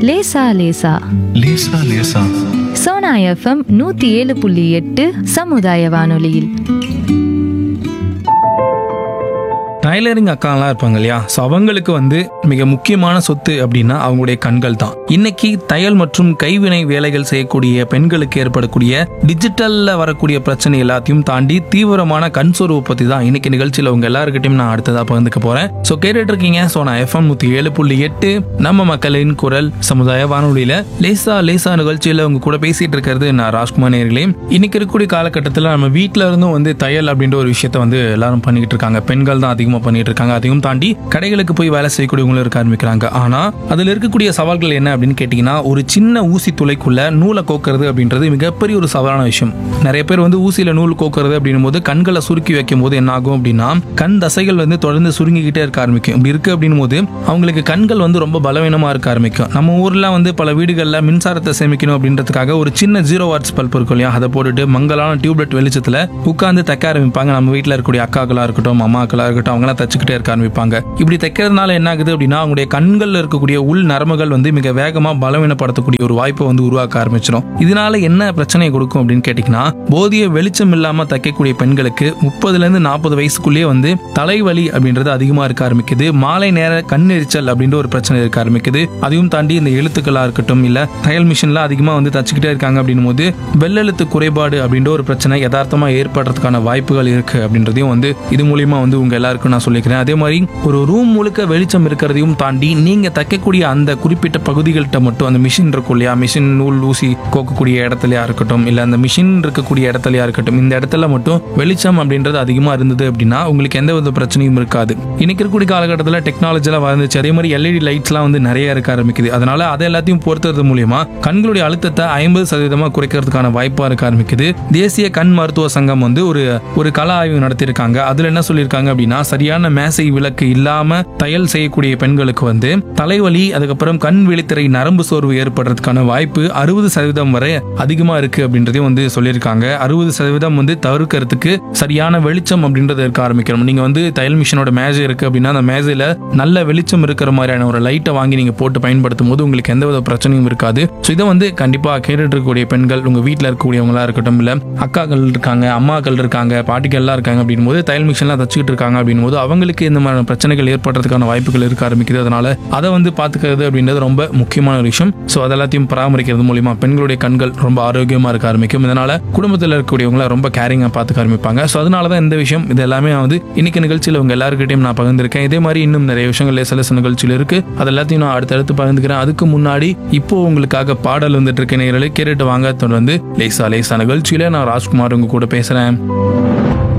லேசா லேசா லேசா லேசா சோனா எஃப்எம் நூத்தி ஏழு புள்ளி எட்டு சமுதாய வானொலியில் டைலரிங் அக்காலாம் இருப்பாங்க இல்லையா ஸோ அவங்களுக்கு வந்து மிக முக்கியமான சொத்து அப்படின்னா அவங்களுடைய கண்கள் தான் இன்னைக்கு தையல் மற்றும் கைவினை வேலைகள் செய்யக்கூடிய பெண்களுக்கு ஏற்படக்கூடிய டிஜிட்டல்ல வரக்கூடிய பிரச்சனை எல்லாத்தையும் தாண்டி தீவிரமான கண் சொருவை பத்தி தான் இன்னைக்கு நிகழ்ச்சியில் உங்க எல்லாருக்கிட்டையும் நான் அடுத்ததா பகிர்ந்துக்க போறேன் ஸோ கேட்டுட்டு இருக்கீங்க ஸோ நான் எஃப்எம் நூத்தி ஏழு புள்ளி எட்டு நம்ம மக்களின் குரல் சமுதாய வானொலியில லேசா லேசா நிகழ்ச்சியில உங்க கூட பேசிட்டு இருக்கிறது நான் ராஜ்குமார் நேர்களே இன்னைக்கு இருக்கக்கூடிய காலகட்டத்தில் நம்ம வீட்டில இருந்தும் வந்து தையல் அப்படின்ற ஒரு விஷயத்த வந்து எல்லாரும் பண்ணிக்கிட்டு இருக்காங்க பெண்கள் தான் அதிகமாக பண்ணிட்டு இருக்காங்க அதையும் தாண்டி கடைகளுக்கு போய் வேலை செய்யக்கூடியவங்களும் இருக்க ஆரம்பிக்கிறாங்க ஆனா அதுல இருக்கக்கூடிய சவால்கள் என்ன அப்படின்னு கேட்டீங்கன்னா ஒரு சின்ன ஊசி துளைக்குள்ள நூலை கோக்கிறது அப்படின்றது மிகப்பெரிய ஒரு சவாலான விஷயம் நிறைய பேர் வந்து ஊசியில நூல் கோக்கிறது அப்படின்னும் போது கண்களை சுருக்கி வைக்கும் போது என்ன ஆகும் அப்படின்னா கண் தசைகள் வந்து தொடர்ந்து சுருங்கிக்கிட்டே இருக்க ஆரம்பிக்கும் இப்படி இருக்கு அப்படின்னும் போது அவங்களுக்கு கண்கள் வந்து ரொம்ப பலவீனமா இருக்க ஆரம்பிக்கும் நம்ம ஊர்ல வந்து பல வீடுகளில் மின்சாரத்தை சேமிக்கணும் அப்படின்றதுக்காக ஒரு சின்ன ஜீரோ வாட்ஸ் பல்ப் இருக்கும் இல்லையா அதை போட்டுட்டு மங்கலான டியூப்லைட் வெளிச்சத்துல உட்காந்து தைக்க ஆரம்பிப்பாங்க நம்ம வீட்டில் இருக்கக்கூடிய அக்காக்களா இருக்கட்டும் அம்மாக்களா இருக்கட்டும் அவங்களாம் தச்சுக்கிட்டே இருக்க ஆரம்பிப்பாங்க இப்படி தைக்கிறதுனால என்ன ஆகுது அப்படின்னா அவங்களுடைய கண்கள்ல இருக்கக்கூடிய உள் நரம்புகள் வந்து மிக வேகமா பலவீனப்படுத்தக்கூடிய ஒரு வாய்ப்பை வந்து உருவாக்க ஆரம்பிச்சிடும் இதனால என்ன பிரச்சனையை கொடுக்கும் அப்படின்னு கேட்டீங்கன்னா போதிய வெளிச்சம் இல்லாம தைக்கக்கூடிய பெண்களுக்கு முப்பதுல இருந்து நாற்பது வயசுக்குள்ளேயே வந்து தலைவலி அப்படின்றது அதிகமா இருக்க ஆரம்பிக்குது மாலை நேர கண் எரிச்சல் அப்படின்ற ஒரு பிரச்சனை இருக்க ஆரம்பிக்குது அதையும் தாண்டி இந்த எழுத்துக்களா இருக்கட்டும் இல்ல தையல் மிஷின்ல அதிகமா வந்து தச்சுக்கிட்டே இருக்காங்க அப்படின்னும் போது வெள்ளெழுத்து குறைபாடு அப்படின்ற ஒரு பிரச்சனை யதார்த்தமா ஏற்படுறதுக்கான வாய்ப்புகள் இருக்கு அப்படின்றதையும் வந்து இது மூலியமா வந்து உங்க எல்லாருக்கும் நான் சொல்லிக்கிறேன் அதே மாதிரி ஒரு ரூம் முழுக்க வெளிச்சம் இருக்கிறதையும் தாண்டி நீங்க தைக்கக்கூடிய அந்த குறிப்பிட்ட பகுதிகள்கிட்ட மட்டும் அந்த மிஷின் இருக்கும் இல்லையா மிஷின் நூல் ஊசி கோக்கக்கூடிய இடத்துலயா இருக்கட்டும் இல்ல அந்த மிஷின் இருக்கக்கூடிய இடத்துலயா இருக்கட்டும் இந்த இடத்துல மட்டும் வெளிச்சம் அப்படின்றது அதிகமா இருந்தது அப்படின்னா உங்களுக்கு எந்த வித பிரச்சனையும் இருக்காது இன்னைக்கு இருக்கக்கூடிய காலகட்டத்தில் டெக்னாலஜிலாம் வந்துச்சு அதே மாதிரி எல்இடி லைட்ஸ்லாம் வந்து நிறைய இருக்க ஆரம்பிக்குது அதனால அதை எல்லாத்தையும் பொறுத்துறது மூலியமா கண்களுடைய அழுத்தத்தை ஐம்பது சதவீதமா குறைக்கிறதுக்கான வாய்ப்பா இருக்க ஆரம்பிக்குது தேசிய கண் மருத்துவ சங்கம் வந்து ஒரு ஒரு கள ஆய்வு நடத்தியிருக்காங்க அதுல என்ன சொல்லியிருக்காங்க அப்படின்னா சரியான மேசை விளக்கு இல்லாம தையல் செய்யக்கூடிய பெண்களுக்கு வந்து தலைவலி அதுக்கப்புறம் கண் விழித்திரை நரம்பு சோர்வு ஏற்படுறதுக்கான வாய்ப்பு அறுபது சதவீதம் வரை அதிகமா இருக்கு அப்படின்றதையும் வந்து சொல்லியிருக்காங்க அறுபது சதவீதம் வந்து தவிர்க்கிறதுக்கு சரியான வெளிச்சம் அப்படின்றது இருக்க ஆரம்பிக்கணும் நீங்க வந்து தையல் மிஷினோட மேஜை இருக்கு அப்படின்னா அந்த மேஜையில நல்ல வெளிச்சம் இருக்கிற மாதிரியான ஒரு லைட்டை வாங்கி நீங்க போட்டு பயன்படுத்தும் போது உங்களுக்கு எந்த வித பிரச்சனையும் இருக்காது ஸோ இதை வந்து கண்டிப்பா கேட்டுட்டு இருக்கக்கூடிய பெண்கள் உங்க வீட்டில் இருக்கக்கூடியவங்களா இருக்கட்டும் இல்ல அக்காக்கள் இருக்காங்க அம்மாக்கள் இருக்காங்க பாட்டிகள் எல்லாம் இருக்காங்க அப்படின் போது தையல் மிஷின்லாம் தச்சுக்கிட்டு இருக்காங்க அப்படின் போது அவங்களுக்கு இந்த மாதிரி பிரச்சனைகள் ஏற்படுறதுக்கான வாய்ப்புகள் இருக்க ஆரம்பிக்குது அதனால அதை வந்து பாத்துக்கிறது அப்படின்றது ரொம்ப முக்கியமான ஒரு விஷயம் ஸோ அதெல்லாத்தையும் பராமரிக்கிறது மூலியமா பெண்களுடைய கண்கள் ரொம்ப ஆரோக்கியமா இருக்க ஆரம்பிக்கும் இதனால குடும்பத்தில் இருக்கக்கூடியவங்கள ரொம்ப கேரிங்கா பார்த்துக்க ஆரம்பிப்பாங்க ஸோ அதனால தான் இந்த விஷயம் இது எல்லாமே வந்து இன்னைக்கு நிகழ்ச்சியில் உங்க எல்லாருக்கிட்டையும் நான் பகிர்ந்திருக்கேன் இதே மாதிரி இன்னும் நிறைய விஷயங்கள் லேசலச நிகழ்ச்சியில் இருக்கு அது எல்லாத்தையும் நான் அடுத்தடுத்து பகிர்ந்துக்கிறேன் அதுக்கு முன்னாடி இப்போ உங்களுக்காக பாடல் வந்துட்டு இருக்க நேரலை கேட்டுட்டு வாங்க தொடர்ந்து லேசா லேசா நிகழ்ச்சியில நான் ராஜ்குமார் உங்க கூட பேசுறேன்